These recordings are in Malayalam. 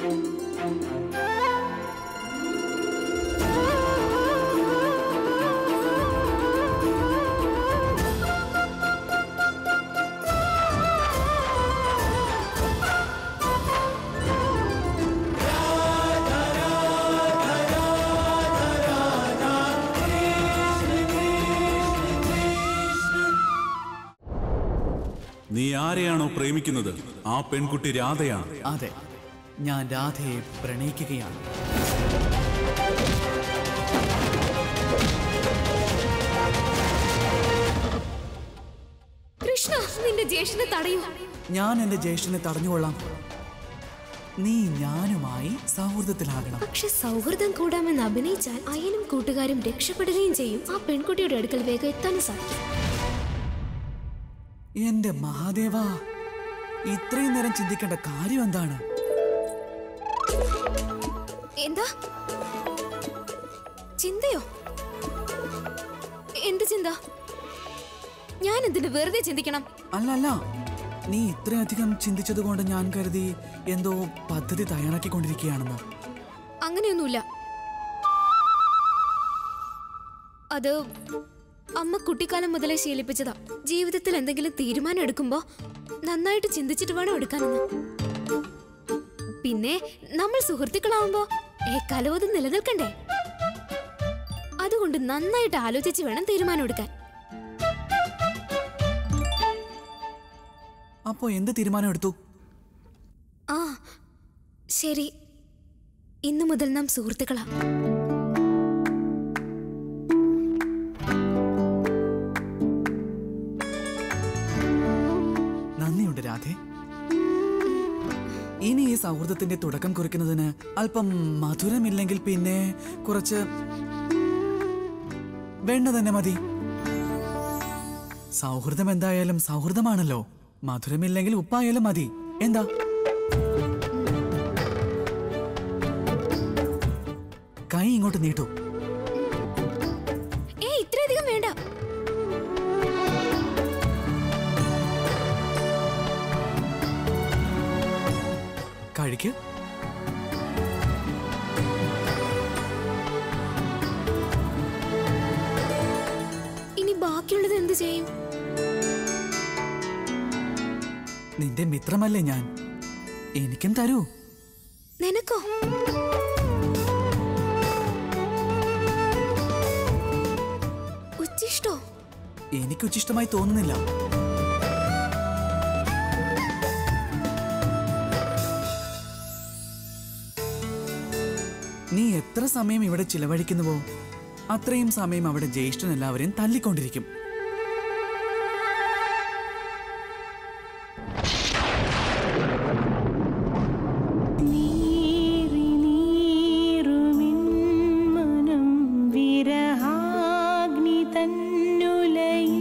നീ ആരെയാണോ പ്രേമിക്കുന്നത് ആ പെൺകുട്ടി രാധയാണ് അതെ ഞാൻ രാധയെ പ്രണയിക്കുകയാണ് കൃഷ്ണ നിന്റെ ജ്യേഷ്ഠനെ തടയൂ ഞാൻ എന്റെ ജ്യേഷ്ഠനെ തടഞ്ഞുകൊള്ളാം നീ ഞാനുമായി സൗഹൃദത്തിലാകണം പക്ഷെ സൗഹൃദം കൂടാമെന്ന് അഭിനയിച്ചാൽ അയ്യനും കൂട്ടുകാരും രക്ഷപ്പെടുകയും ചെയ്യും ആ പെൺകുട്ടിയുടെ അടുക്കൽ വേഗം എത്താനും സാധിക്കും എന്റെ മഹാദേവ ഇത്രയും നേരം ചിന്തിക്കേണ്ട കാര്യം എന്താണ് എന്താ ചിന്തയോ എന്ത് ചിന്ത ഞാൻ എന്തിനു വെറുതെ ചിന്തിക്കണം അല്ല അല്ല നീ ഇത്രയധികം ചിന്തിച്ചത് കൊണ്ട് ഞാൻ കരുതി എന്തോ പദ്ധതി തയ്യാറാക്കിക്കൊണ്ടിരിക്കുകയാണെന്ന് അങ്ങനെയൊന്നുമില്ല അത് അമ്മ കുട്ടിക്കാലം മുതലേ ശീലിപ്പിച്ചതാ ജീവിതത്തിൽ എന്തെങ്കിലും തീരുമാനം എടുക്കുമ്പോ നന്നായിട്ട് ചിന്തിച്ചിട്ട് വേണം എടുക്കാനെന്ന് പിന്നെ നമ്മൾ സുഹൃത്തുക്കളാവുമ്പോ ഏക്കാലവും അത് നിലനിൽക്കണ്ടേ അതുകൊണ്ട് നന്നായിട്ട് ആലോചിച്ച് വേണം തീരുമാനം എടുക്കാൻ അപ്പോ എന്ത് തീരുമാനം എടുത്തു ആ ശരി ഇന്നു മുതൽ നാം സുഹൃത്തുക്കളാ നന്ദിയുണ്ട് രാധേ ഇനി ഈ സൗഹൃദത്തിന്റെ തുടക്കം കുറിക്കുന്നതിന് അല്പം മധുരമില്ലെങ്കിൽ പിന്നെ കുറച്ച് വെണ്ണ തന്നെ മതി സൗഹൃദം എന്തായാലും സൗഹൃദമാണല്ലോ മധുരമില്ലെങ്കിൽ ഉപ്പായാലും മതി എന്താ കൈ ഇങ്ങോട്ട് നീട്ടു ഏ ഇത്രയധികം വേണ്ട കഴിക്ക് ഇനി ബാക്കിയുള്ളത് എന്ത് ചെയ്യും നിന്റെ മിത്രമല്ലേ ഞാൻ എനിക്കും തരൂ നിനക്കോ ഉച്ചിഷ്ടോ എനിക്ക് ഉച്ചിഷ്ടമായി തോന്നുന്നില്ല നീ എത്ര സമയം ഇവിടെ ചിലവഴിക്കുന്നുവോ അത്രയും സമയം അവിടെ ജ്യേഷ്ഠൻ എല്ലാവരെയും തല്ലിക്കൊണ്ടിരിക്കും നീറി നീറുമിന്മനം വിരഹാഗ്നി തന്നുലയിൽ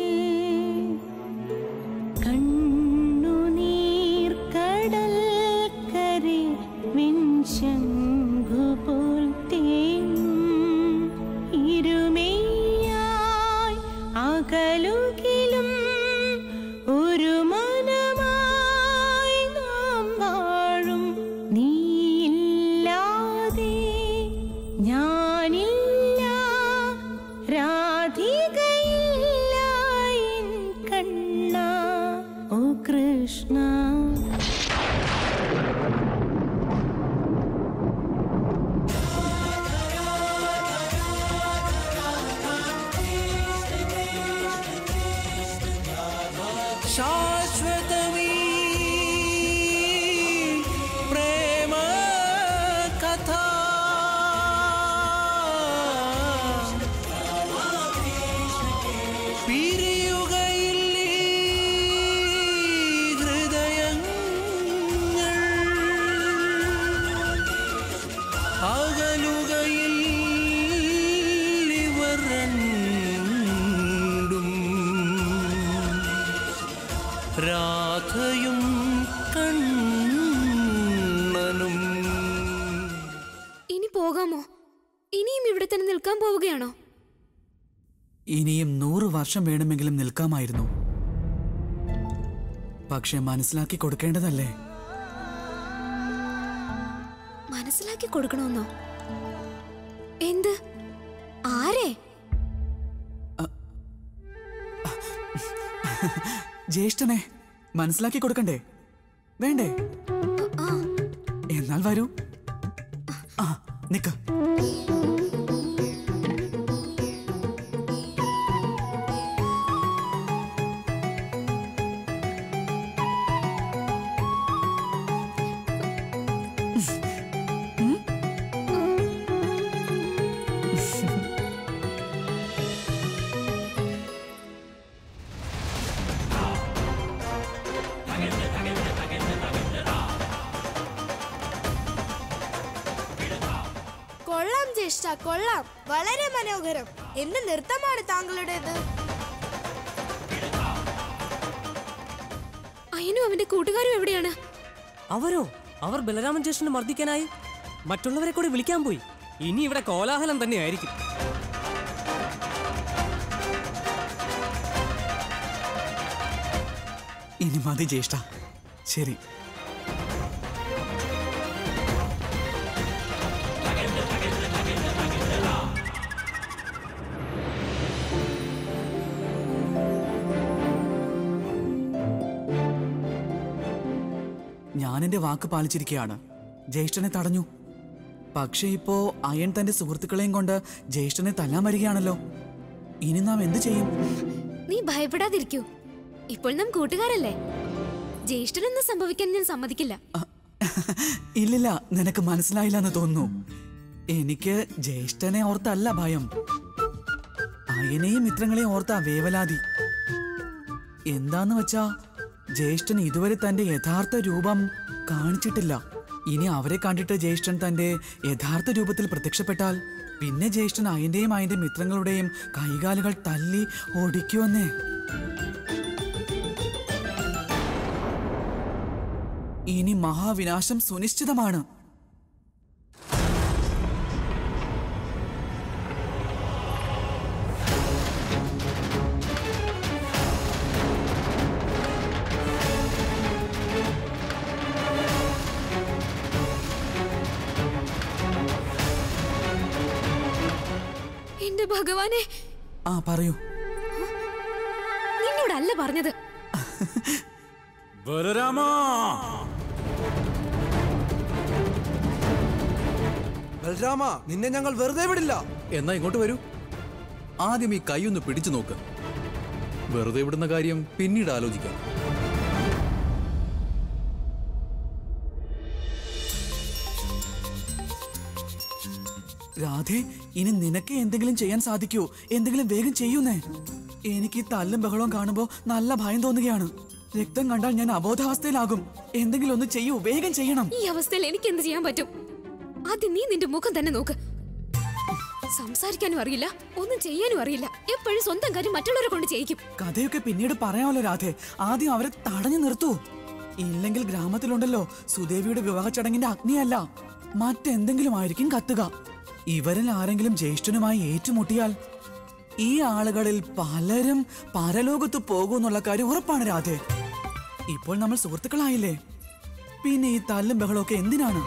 കണ്ണുനീർ കടൽ കരെ വിൻശങ്കുപോൽ തേങ്ങും ഇരുമയായി അകലുകിലും ഒരു മനമായി നാം വാഴും നീയില്ലാതെ ഞാനില്ല രാധികയില്ല എൻ കണ്ണ ഓ കൃഷ്ണ శాశ్వతమీ ప్రేమ కథ പിരിയുകയില്ലേ ഹൃദയങ്ങൾ അകലുകയിൽ ഇവർ രണ്ടും രാധയും കണ്ണനും ഇനി പോകാമോ ഇനിയും ഇവിടെ തന്നെ നിൽക്കാൻ പോവുകയാണോ ഇനിയും നൂറ് വർഷം വേണമെങ്കിലും നിൽക്കാമായിരുന്നു പക്ഷെ മനസ്സിലാക്കി കൊടുക്കേണ്ടതല്ലേ മനസ്സിലാക്കി കൊടുക്കണമെന്നോ എന്ത് ആരെ ജ്യേഷ്ഠനെ മനസ്സിലാക്കി കൊടുക്കണ്ടേ വേണ്ടേ ആ എന്നാൽ വരൂ ആ നിക്ക കൊള്ളാം ജ്യേഷ്ഠ കൊള്ളാം വളരെ മനോഹരം എന്ത് നൃത്തമാണ് താങ്കളുടേത് അയനും അവന്റെ കൂട്ടുകാരും എവിടെയാണ് അവരോ അവർ ബലരാമൻ ജ്യേഷ്ഠനെ മർദ്ദിക്കാനായി മറ്റുള്ളവരെ കൂടി വിളിക്കാൻ പോയി ഇനി ഇവിടെ കോലാഹലം തന്നെയായിരിക്കും ഇനി മതി ജ്യേഷ്ഠ ശരി ഞാൻ എന്റെ വാക്ക് പാലിച്ചിരിക്കുകയാണ് ജ്യേഷ്ഠനെ തടഞ്ഞു പക്ഷേ ഇപ്പോ അയൺ തന്റെ സുഹൃത്തുക്കളെയും കൊണ്ട് ജ്യേഷ്ഠനെ തല്ലാൻ വരികയാണല്ലോ ഇനി നാം എന്ത് ചെയ്യും നീ ഭയപ്പെടാതിരിക്കൂ ഇപ്പോൾ നാം കൂട്ടുകാരല്ലേ ജ്യേഷ്ഠനൊന്നും സംഭവിക്കാൻ ഞാൻ സമ്മതിക്കില്ല അ- ഇല്ലില്ല നിനക്ക് മനസ്സിലായില്ല എന്ന് തോന്നുന്നു എനിക്ക് ജ്യേഷ്ഠനെ ഓർത്തല്ല ഭയം അയനെയും മിത്രങ്ങളെയും ഓർത്ത വേവലാതി എന്താന്ന് വെച്ചാ ജ്യേഷ്ഠൻ ഇതുവരെ തന്റെ യഥാർത്ഥ രൂപം കാണിച്ചിട്ടില്ല ഇനി അവരെ കണ്ടിട്ട് ജ്യേഷ്ഠൻ തന്റെ യഥാർത്ഥ രൂപത്തിൽ പ്രത്യക്ഷപ്പെട്ടാൽ പിന്നെ ജ്യേഷ്ഠൻ അയന്റെയും അയന്റെ മിത്രങ്ങളുടെയും കൈകാലുകൾ തല്ലി ഓടിക്കുമെന്നേ ഇനി മഹാവിനാശം സുനിശ്ചിതമാണ് എന്റെ ഭഗവാനെ ആ പറയൂ നിന്നോടല്ല പറഞ്ഞത് ബലരാമാ ബൽരാമ നിന്നെ ഞങ്ങൾ വെറുതെ വിടില്ല എന്നാ ഇങ്ങോട്ട് വരൂ ആദ്യം ഈ കൈ ഒന്ന് പിടിച്ചു നോക്ക് വെറുതെ വിടുന്ന കാര്യം പിന്നീട് ആലോചിക്കാം രാധേ ഇനി നിനക്ക് എന്തെങ്കിലും ചെയ്യാൻ സാധിക്കൂ എന്തെങ്കിലും വേഗം ചെയ്യൂന്നേ എനിക്ക് ഈ തല്ലും ബഹളവും കാണുമ്പോ നല്ല ഭയം തോന്നുകയാണ് രക്തം കണ്ടാൽ ഞാൻ അബോധാവസ്ഥയിലാകും എന്തെങ്കിലും ഒന്ന് ചെയ്യൂ വേഗം ചെയ്യണം ഈ അവസ്ഥയിൽ എനിക്ക് എന്ത് ചെയ്യാൻ പറ്റും ആദ്യം നീ നിന്റെ മുഖം തന്നെ നോക്ക് സംസാരിക്കാനും അറിയില്ല ഒന്നും ചെയ്യാനും അറിയില്ല എപ്പോഴും സ്വന്തം കാര്യം മറ്റുള്ളവരെ കൊണ്ട് ചെയ്യിക്കും കഥയൊക്കെ പിന്നീട് പറയാമല്ലോ രാധേ ആദ്യം അവരെ തടഞ്ഞു നിർത്തൂ ഇല്ലെങ്കിൽ ഗ്രാമത്തിലുണ്ടല്ലോ സുദേവിയുടെ വിവാഹ ചടങ്ങിന്റെ അഗ്നിയല്ല മറ്റെന്തെങ്കിലും ആയിരിക്കും കത്തുക ഇവരിൽ ആരെങ്കിലും ജ്യേഷ്ഠനുമായി ഏറ്റുമുട്ടിയാൽ ഈ ആളുകളിൽ പലരും പരലോകത്ത് പോകുമെന്നുള്ള കാര്യം ഉറപ്പാണ് രാധേ ഇപ്പോൾ നമ്മൾ സുഹൃത്തുക്കളായില്ലേ പിന്നെ ഈ തല്ലും ബഹളമൊക്കെ എന്തിനാണ്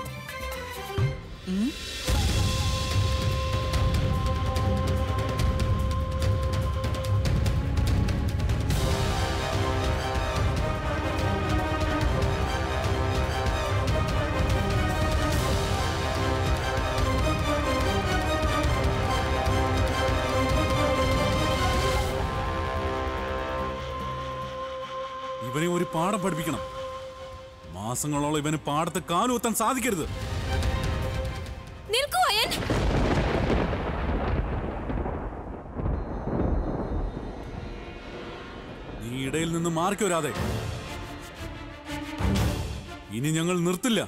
ഇവനെ ഒരു പാഠം പഠിപ്പിക്കണം മാസങ്ങളോളം ഇവന് പാടത്ത് കാലുകുത്താൻ സാധിക്കരുത് നിൽക്കൂ അയൻ നീ ഇടയിൽ നിന്ന് മാറിക്കോ രാധേ ഇനി ഞങ്ങൾ നിർത്തില്ല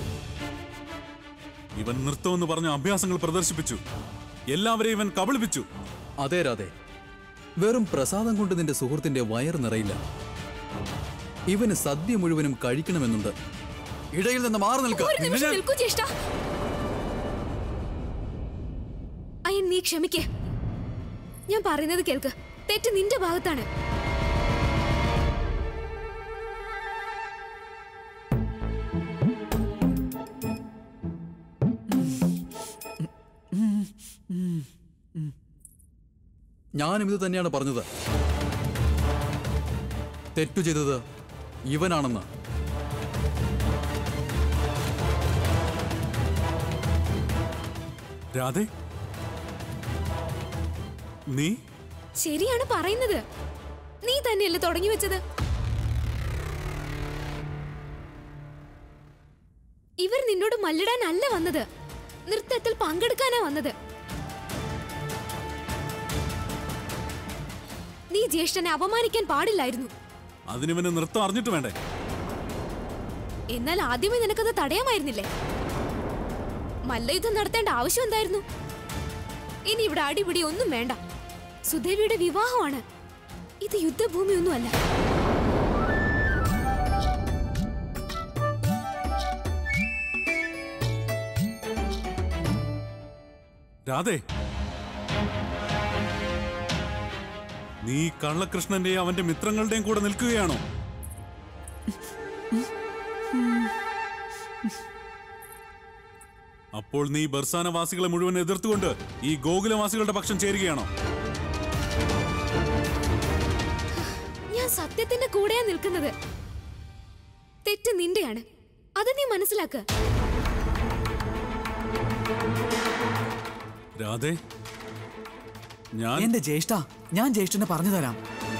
ഇവൻ നൃത്തമെന്ന് പറഞ്ഞ അഭ്യാസങ്ങൾ പ്രദർശിപ്പിച്ചു എല്ലാവരെയും ഇവൻ കബളിപ്പിച്ചു അതെ രാധേ വെറും പ്രസാദം കൊണ്ട് നിന്റെ സുഹൃത്തിന്റെ വയർ നിറയില്ല ഇവന് സദ്യ മുഴുവനും കഴിക്കണമെന്നുണ്ട് ഇടയിൽ നിന്ന് മാറി നിൽക്ക ഒരു നിമിഷം നിൽക്കൂ ജ്യേഷ്ഠ അയ്യൻ നീ ക്ഷമിക്ക് ഞാൻ പറയുന്നത് കേൾക്ക് തെറ്റ് നിന്റെ ഭാഗത്താണ് ഞാനും ഇത് തന്നെയാണ് പറഞ്ഞത് തെറ്റു ചെയ്തത് ഇവനാണെന്ന് രാധേ നീ ശരിയാണ് പറയുന്നത് നീ തന്നെയല്ലേ തുടങ്ങി വെച്ചത് ഇവർ നിന്നോട് മല്ലിടാനല്ല വന്നത് നൃത്തത്തിൽ പങ്കെടുക്കാനാ വന്നത് നീ ജ്യേഷ്ഠനെ അപമാനിക്കാൻ പാടില്ലായിരുന്നു അതിനിവന് നൃത്തം അറിഞ്ഞിട്ട് വേണ്ടേ എന്നാൽ ആദ്യമേ നിനക്കത് തടയാമായിരുന്നില്ലേ മല്ലയുദ്ധം നടത്തേണ്ട ആവശ്യം എന്തായിരുന്നു ഇനി ഇവിടെ അടിപിടി ഒന്നും വേണ്ട സുദേവിയുടെ വിവാഹമാണ് ഇത് യുദ്ധഭൂമിയൊന്നുമല്ല രാധേ നീ കള്ളകൃഷ്ണന്റെയും അവന്റെ മിത്രങ്ങളുടെയും കൂടെ നിൽക്കുകയാണോ അപ്പോൾ നീ ബർസാനവാസികളെ മുഴുവൻ എതിർത്തുകൊണ്ട് ഈ ഗോകുലവാസികളുടെ പക്ഷം ചേരുകയാണോ ഞാൻ സത്യത്തിന്റെ കൂടെയാ നിൽക്കുന്നത് തെറ്റ് നിന്റെയാണ് അത് നീ മനസ്സിലാക്ക രാധേ ഞാൻ എന്റെ ജ്യേഷ്ഠ ഞാൻ ജ്യേഷ്ഠനെ പറഞ്ഞു തരാം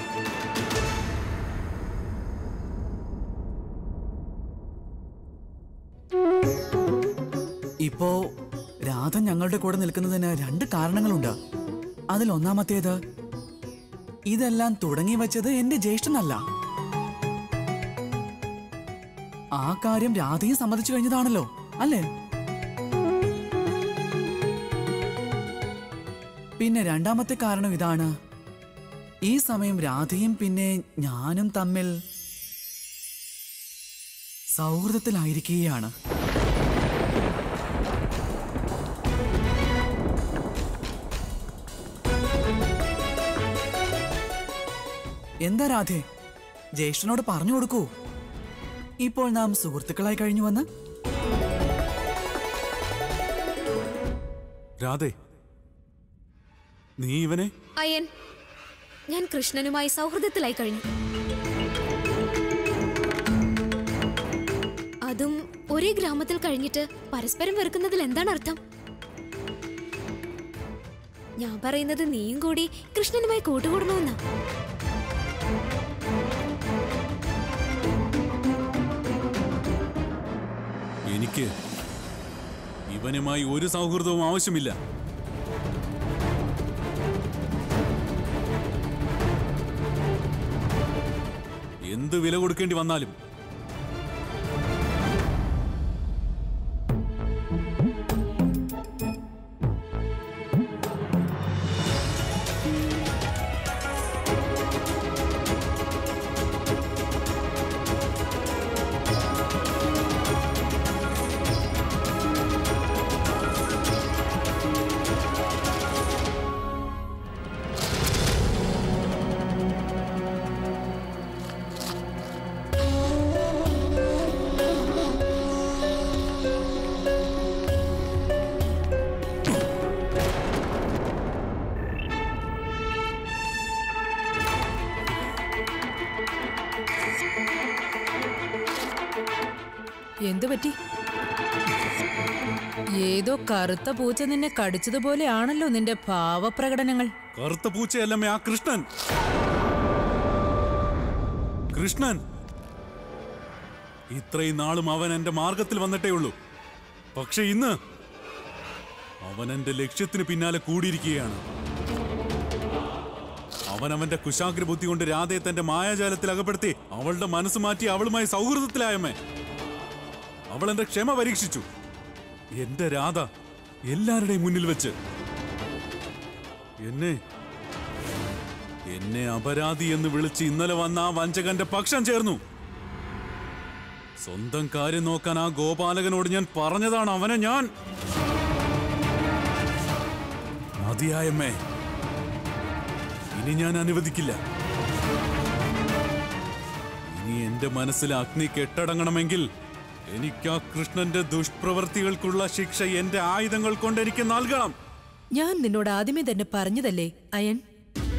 ഇപ്പോ രാധ ഞങ്ങളുടെ കൂടെ നിൽക്കുന്നതിന് രണ്ട് കാരണങ്ങളുണ്ട് അതിൽ ഒന്നാമത്തേത് ഇതെല്ലാം തുടങ്ങി വെച്ചത് എന്റെ ജ്യേഷ്ഠനല്ല ആ കാര്യം രാധയും സമ്മതിച്ചു കഴിഞ്ഞതാണല്ലോ അല്ലേ പിന്നെ രണ്ടാമത്തെ കാരണം ഇതാണ് ഈ സമയം രാധയും പിന്നെ ഞാനും തമ്മിൽ സൗഹൃദത്തിലായിരിക്കുകയാണ് എന്താ രാധേ ജ്യേഷ്ഠനോട് പറഞ്ഞു കൊടുക്കൂ ഇപ്പോൾ നാം സുഹൃത്തുക്കളായി കഴിഞ്ഞുവന്ന് രാധേ നീ ഇവനെ അയ്യൻ ഞാൻ കൃഷ്ണനുമായി സൗഹൃദത്തിലായി കഴിഞ്ഞു അതും ഒരേ ഗ്രാമത്തിൽ കഴിഞ്ഞിട്ട് പരസ്പരം വെറുക്കുന്നതിൽ എന്താണ് അർത്ഥം ഞാൻ പറയുന്നത് നീയും കൂടി കൃഷ്ണനുമായി കൂട്ടുകൂടണമെന്നാ എനിക്ക് ഇവനുമായി ഒരു സൗഹൃദവും ആവശ്യമില്ല എന്ത് വില കൊടുക്കേണ്ടി വന്നാലും എന്തു പറ്റി ഏതോ കറുത്ത പൂച്ച നിന്നെ കടിച്ചതുപോലെയാണല്ലോ നിന്റെ ഭാവപ്രകടനങ്ങൾ കറുത്ത പൂച്ചയല്ലമ്മേ ആ കൃഷ്ണൻ കൃഷ്ണൻ ഇത്രയും നാളും അവൻ എന്റെ മാർഗത്തിൽ വന്നിട്ടേ ഉള്ളൂ പക്ഷെ ഇന്ന് അവൻ എന്റെ ലക്ഷ്യത്തിന് പിന്നാലെ കൂടിയിരിക്കുകയാണ് അവൻ അവന്റെ കുശാഗ്ര ബുദ്ധി കൊണ്ട് രാധയെ തന്റെ മായാജാലത്തിൽ അകപ്പെടുത്തി അവളുടെ മനസ്സ് മാറ്റി അവളുമായി സൗഹൃദത്തിലായമ്മേ അവൾ എന്റെ ക്ഷമ പരീക്ഷിച്ചു എന്റെ രാധ എല്ലാവരുടെയും മുന്നിൽ വെച്ച് എന്നെ എന്നെ അപരാധി എന്ന് വിളിച്ച് ഇന്നലെ വന്ന ആ വഞ്ചകന്റെ പക്ഷം ചേർന്നു സ്വന്തം കാര്യം നോക്കാൻ ആ ഗോപാലകനോട് ഞാൻ പറഞ്ഞതാണ് അവനെ ഞാൻ മതിയായമ്മേ ഇനി ഞാൻ അനുവദിക്കില്ല ഇനി എന്റെ മനസ്സിൽ അഗ്നി കെട്ടടങ്ങണമെങ്കിൽ എനിക്ക് ആ കൃഷ്ണന്റെ ദുഷ്പ്രവൃത്തികൾക്കുള്ള ശിക്ഷ എന്റെ ആയുധങ്ങൾ കൊണ്ട് എനിക്ക് നൽകണം ഞാൻ നിന്നോട് ആദ്യമേ തന്നെ പറഞ്ഞതല്ലേ അയൻ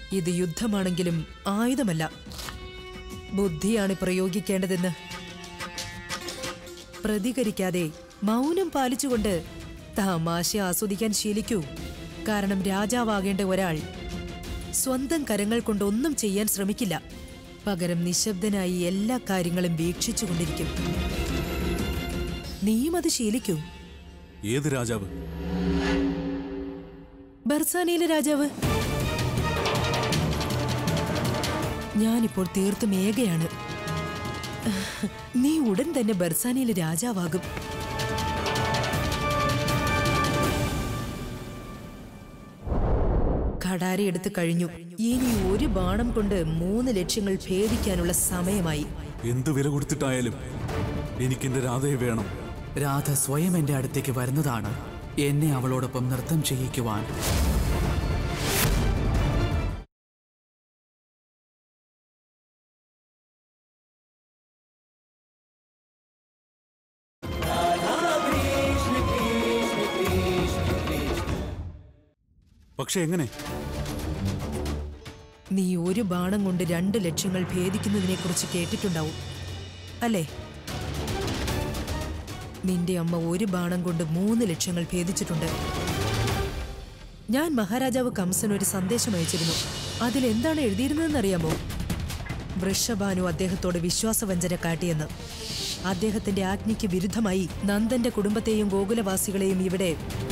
ഇത് യുദ്ധമാണെങ്കിലും ആയുധമല്ല ബുദ്ധിയാണ് പ്രയോഗിക്കേണ്ടതെന്ന് പ്രതികരിക്കാതെ മൗനം പാലിച്ചുകൊണ്ട് തമാശ ആസ്വദിക്കാൻ ശീലിക്കൂ കാരണം രാജാവാകേണ്ട ഒരാൾ സ്വന്തം കരങ്ങൾ കൊണ്ട് ഒന്നും ചെയ്യാൻ ശ്രമിക്കില്ല പകരം നിശബ്ദനായി എല്ലാ കാര്യങ്ങളും വീക്ഷിച്ചുകൊണ്ടിരിക്കും നീയും അത് ശീലിക്കൂ ഏത് രാജാവ് ബർസാനയിലെ രാജാവ് ഞാനിപ്പോൾ തീർത്തും ഏകയാണ് നീ ഉടൻ തന്നെ ബർസാനയിലെ രാജാവാകും കടാരി എടുത്തു കഴിഞ്ഞു ഇനി ഒരു ബാണം കൊണ്ട് മൂന്ന് ലക്ഷ്യങ്ങൾ ഭേദിക്കാനുള്ള സമയമായി എന്ത് വില കൊടുത്തിട്ടായാലും എനിക്കെന്റെ രാധയെ വേണം രാധ സ്വയം എന്റെ അടുത്തേക്ക് വരുന്നതാണ് എന്നെ അവളോടൊപ്പം നൃത്തം ചെയ്യിക്കുവാൻ പക്ഷെ എങ്ങനെ നീ ഒരു ബാണം കൊണ്ട് രണ്ട് ലക്ഷ്യങ്ങൾ ഭേദിക്കുന്നതിനെ കുറിച്ച് കേട്ടിട്ടുണ്ടാവും അല്ലേ നിന്റെ അമ്മ ഒരു ബാണം കൊണ്ട് മൂന്ന് ലക്ഷ്യങ്ങൾ ഭേദിച്ചിട്ടുണ്ട് ഞാൻ മഹാരാജാവ് കംസൻ ഒരു സന്ദേശം അയച്ചിരുന്നു അതിൽ എന്താണ് എഴുതിയിരുന്നതെന്നറിയാമോ വൃഷഭാനു അദ്ദേഹത്തോട് വിശ്വാസവഞ്ചന കാട്ടിയെന്ന് അദ്ദേഹത്തിന്റെ ആജ്ഞയ്ക്ക് വിരുദ്ധമായി നന്ദന്റെ കുടുംബത്തെയും ഗോകുലവാസികളെയും ഇവിടെ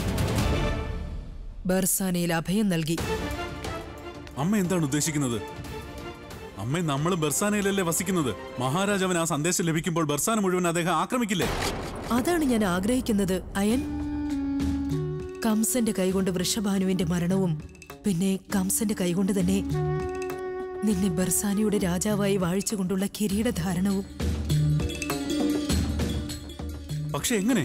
ബർസാനയിൽ അഭയം നൽകി അമ്മ എന്താണ് ഉദ്ദേശിക്കുന്നത് അമ്മ നമ്മൾ ബർസാനയിലല്ലേ വസിക്കുന്നത് മഹാരാജാവിന് ആ സന്ദേശം ലഭിക്കുമ്പോൾ ബർസാന മുഴുവൻ അദ്ദേഹം ആക്രമിക്കില്ലേ അതാണ് ഞാൻ ആഗ്രഹിക്കുന്നത് അയൻ കംസന്റെ കൈകൊണ്ട് വൃഷഭാനുവിന്റെ മരണവും പിന്നെ കംസന്റെ കൈകൊണ്ട് തന്നെ നിന്നെ ബർസാനിയുടെ രാജാവായി വാഴിച്ചുകൊണ്ടുള്ള കിരീടധാരണവും പക്ഷെ എങ്ങനെ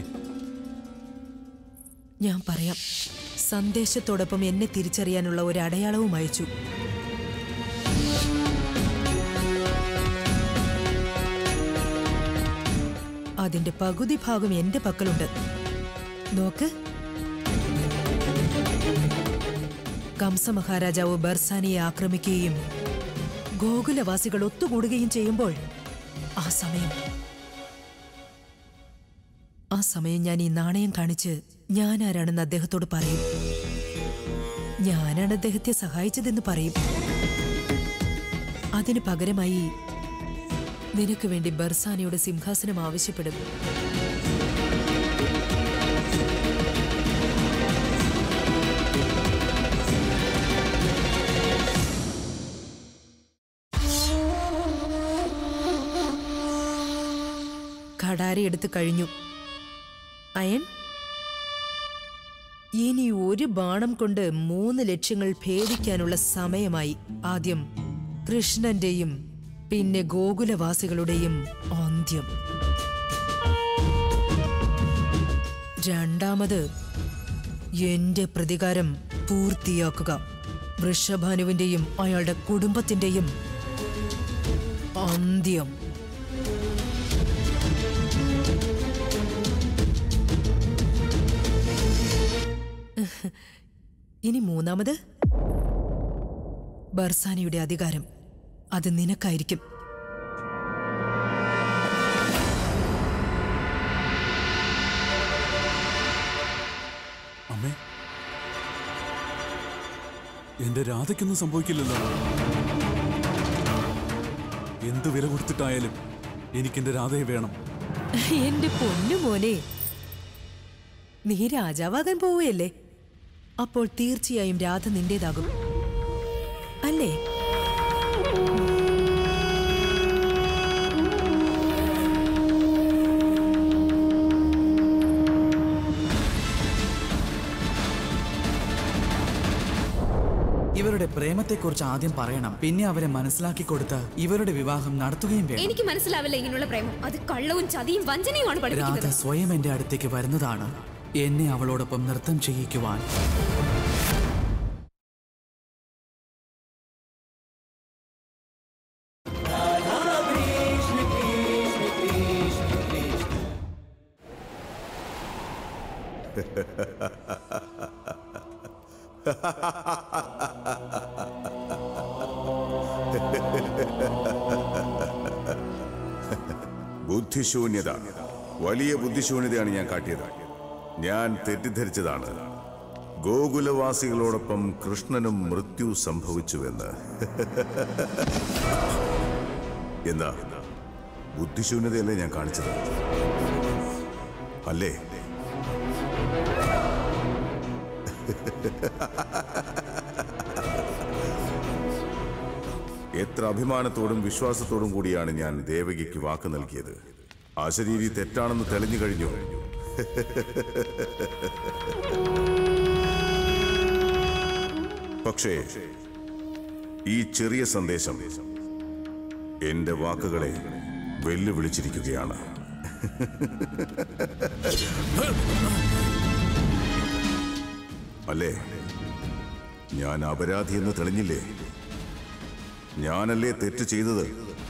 ഞാൻ പറയാം സന്ദേശത്തോടൊപ്പം എന്നെ തിരിച്ചറിയാനുള്ള ഒരു അടയാളവും അയച്ചു അതിന്റെ പകുതി ഭാഗം എന്റെ പക്കലുണ്ട് നോക്ക് കംസ മഹാരാജാവ് ബർസാനിയെ ആക്രമിക്കുകയും ഗോകുലവാസികൾ ഒത്തുകൂടുകയും ചെയ്യുമ്പോൾ ആ സമയം ആ സമയം ഞാൻ ഈ നാണയം കാണിച്ച് ഞാൻ ആരാണെന്ന് അദ്ദേഹത്തോട് പറയും ഞാനാണ് അദ്ദേഹത്തെ സഹായിച്ചതെന്ന് പറയും അതിന് പകരമായി നിനക്ക് വേണ്ടി ബർസാനയുടെ സിംഹാസനം ആവശ്യപ്പെടും കടാരി എടുത്തു കഴിഞ്ഞു അയൻ ഇനി ഒരു ബാണം കൊണ്ട് മൂന്ന് ലക്ഷ്യങ്ങൾ ഭേദിക്കാനുള്ള സമയമായി ആദ്യം കൃഷ്ണന്റെയും പിന്നെ ഗോകുലവാസികളുടെയും അന്ത്യം രണ്ടാമത് എന്റെ പ്രതികാരം പൂർത്തിയാക്കുക വൃഷഭാനുവിന്റെയും അയാളുടെ കുടുംബത്തിന്റെയും അന്ത്യം ഇനി മൂന്നാമത് ബർസാനിയുടെ അധികാരം അത് നിനക്കായിരിക്കും അമ്മേ എന്റെ രാധയ്ക്കൊന്നും സംഭവിക്കില്ലല്ലോ എന്ത് വില കൊടുത്തിട്ടായാലും എനിക്കെന്റെ രാധയെ വേണം എന്റെ പൊന്നു മോനെ നീ രാജാവാകാൻ പോവുകയല്ലേ അപ്പോൾ തീർച്ചയായും രാധ നിന്റേതാകും അല്ലേ ഇവരുടെ പ്രേമത്തെക്കുറിച്ച് ആദ്യം പറയണം പിന്നെ അവരെ മനസ്സിലാക്കി കൊടുത്ത് ഇവരുടെ വിവാഹം നടത്തുകയും വേണം എനിക്ക് മനസ്സിലാവില്ല ഇങ്ങനെയുള്ള പ്രേമം അത് കള്ളവും ചതിയും വഞ്ചനയുമാണ് രാധ പഠിപ്പിക്കുന്നത് സ്വയം എന്റെ അടുത്തേക്ക് വരുന്നതാണ് എന്നെ അവളോടൊപ്പം നൃത്തം ചെയ്യിക്കുവാൻ ബുദ്ധിശൂന്യത വലിയ ബുദ്ധിശൂന്യതയാണ് ഞാൻ കാട്ടിയത് ഞാൻ തെറ്റിദ്ധരിച്ചതാണ് ഗോകുലവാസികളോടൊപ്പം കൃഷ്ണനും മൃത്യു സംഭവിച്ചുവെന്ന് എന്താ ബുദ്ധിശൂന്യതയല്ലേ ഞാൻ കാണിച്ചത് അല്ലേ എത്ര അഭിമാനത്തോടും വിശ്വാസത്തോടും കൂടിയാണ് ഞാൻ ദേവകിക്ക് വാക്ക് നൽകിയത് ആശരീരി തെറ്റാണെന്ന് തെളിഞ്ഞു കഴിഞ്ഞു പക്ഷേ ഈ ചെറിയ സന്ദേശം എന്റെ വാക്കുകളെ വെല്ലുവിളിച്ചിരിക്കുകയാണ് അല്ലേ ഞാൻ അപരാധിയെന്ന് തെളിഞ്ഞില്ലേ ഞാനല്ലേ തെറ്റ് ചെയ്തത്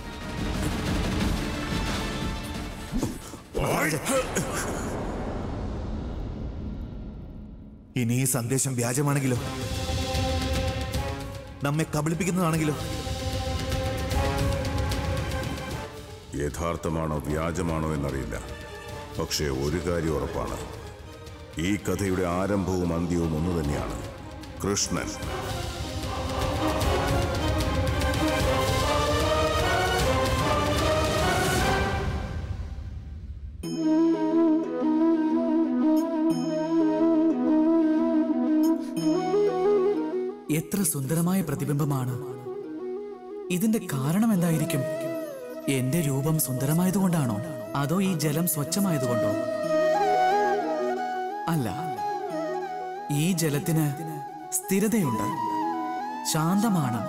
ഇനി ഈ സന്ദേശം വ്യാജമാണെങ്കിലോ നമ്മെ കബളിപ്പിക്കുന്നതാണെങ്കിലോ യഥാർത്ഥമാണോ വ്യാജമാണോ എന്നറിയില്ല പക്ഷേ ഒരു കാര്യം ഉറപ്പാണ് ഈ കഥയുടെ ആരംഭവും അന്ത്യവും ഒന്നു തന്നെയാണ് കൃഷ്ണൻ എത്ര സുന്ദരമായ പ്രതിബിംബമാണ് ഇതിന്റെ കാരണം എന്തായിരിക്കും എന്റെ രൂപം സുന്ദരമായതുകൊണ്ടാണോ അതോ ഈ ജലം സ്വച്ഛമായതുകൊണ്ടോ അല്ല ഈ ജലത്തിന് സ്ഥിരതയുണ്ട് ശാന്തമാണ്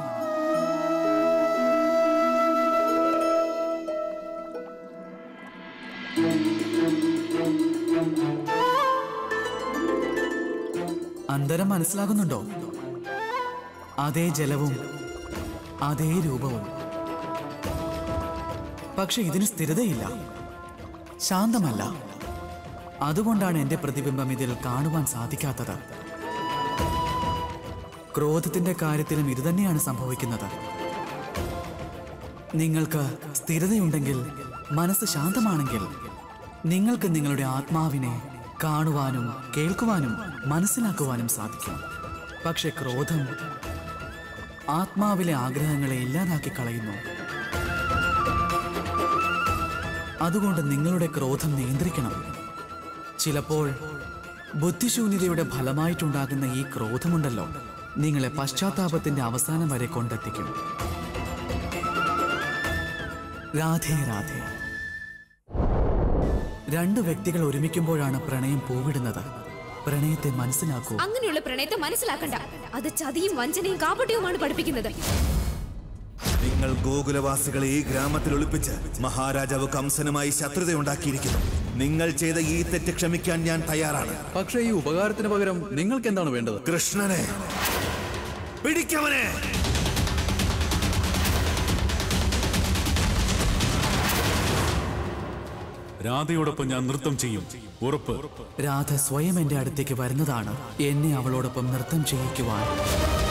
അന്തരം മനസ്സിലാകുന്നുണ്ടോ അതേ ജലവും അതേ രൂപവും പക്ഷെ ഇതിന് സ്ഥിരതയില്ല ശാന്തമല്ല അതുകൊണ്ടാണ് എന്റെ പ്രതിബിംബം ഇതിൽ കാണുവാൻ സാധിക്കാത്തത് ക്രോധത്തിന്റെ കാര്യത്തിലും ഇതുതന്നെയാണ് സംഭവിക്കുന്നത് നിങ്ങൾക്ക് സ്ഥിരതയുണ്ടെങ്കിൽ മനസ്സ് ശാന്തമാണെങ്കിൽ നിങ്ങൾക്ക് നിങ്ങളുടെ ആത്മാവിനെ കാണുവാനും കേൾക്കുവാനും മനസ്സിലാക്കുവാനും സാധിക്കും പക്ഷെ ക്രോധം ആത്മാവിലെ ആഗ്രഹങ്ങളെ ഇല്ലാതാക്കി കളയുന്നു അതുകൊണ്ട് നിങ്ങളുടെ ക്രോധം നിയന്ത്രിക്കണം ചിലപ്പോൾ ബുദ്ധിശൂന്യതയുടെ ഫലമായിട്ടുണ്ടാകുന്ന ഈ ക്രോധമുണ്ടല്ലോ നിങ്ങളെ പശ്ചാത്താപത്തിന്റെ അവസാനം വരെ കൊണ്ടെത്തിക്കും രാധേ രാധേ രണ്ട് വ്യക്തികൾ ഒരുമിക്കുമ്പോഴാണ് പ്രണയം പൂവിടുന്നത് പ്രണയത്തെ മനസ്സിലാക്കൂ അങ്ങനെയുള്ള പ്രണയത്തെ മനസ്സിലാക്കണ്ട അത് ചതിയും വഞ്ചനയും കാപട്യവുമാണ് പഠിപ്പിക്കുന്നത് നിങ്ങൾ ഗോകുലവാസികളെ ഈ ഗ്രാമത്തിൽ ഒളിപ്പിച്ച് മഹാരാജാവ് കംസനുമായി ശത്രുതയുണ്ടാക്കിയിരിക്കുന്നു നിങ്ങൾ ചെയ്ത ഈ തെറ്റ് ക്ഷമിക്കാൻ ഞാൻ തയ്യാറാണ് പക്ഷേ ഈ ഉപകാരത്തിന് പകരം നിങ്ങൾക്ക് എന്താണ് വേണ്ടത് കൃഷ്ണനെ പിടിക്കവനെ രാധയോടൊപ്പം ഞാൻ നൃത്തം ചെയ്യും ഉറപ്പ് രാധ സ്വയം എന്റെ അടുത്തേക്ക് വരുന്നതാണ് എന്നെ അവളോടൊപ്പം നൃത്തം ചെയ്യിക്കുവാൻ